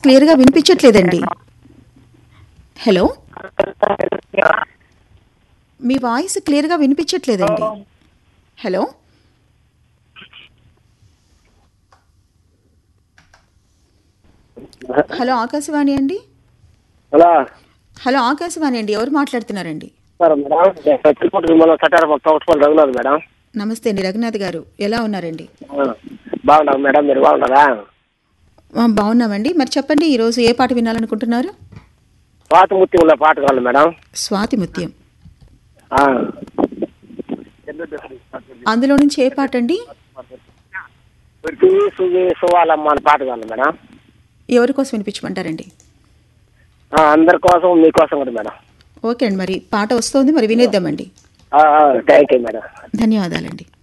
క్లియర్గా వినిపించట్లేదండి హలో మీ వాయిస్ క్లియర్గా వినిపించట్లేదండి hello hello Akashvani అండి హలో హలో ఆకాశవాణి అండి ఎవరు మాట్లాడుతున్నారండి సార్ మేడం తిరుపతి విమానం సటారం తోటపల్లి రఘునాథ్ మేడం నమస్తే అండి రఘునాథ్ గారు ఎలా ఉన్నారండి ఆ, బాగున్నాం మేడం మీరు బాగున్నారా ఆ, బాగున్నామండి మరి చెప్పండి ఈరోజు ఏ పాట వినాలనుకుంటున్నారు పాతముత్తి ఉన్న పాట కావాలి మేడం స్వాతి ముత్యం ఆ. అందులో నుంచి ఏ పాట అండి సువి సువి సువాలమ్మ అనే పాట కావాలి మేడం ఎవరి కోసం వినిపించమంటారండి ఆ, అందరి కోసం మీకోసం కూడా మేడం ఓకే అండి మరి పాట వస్తుంది మరి వినేద్దామండి థ్యాంక్ యూ మేడం ధన్యవాదాలండి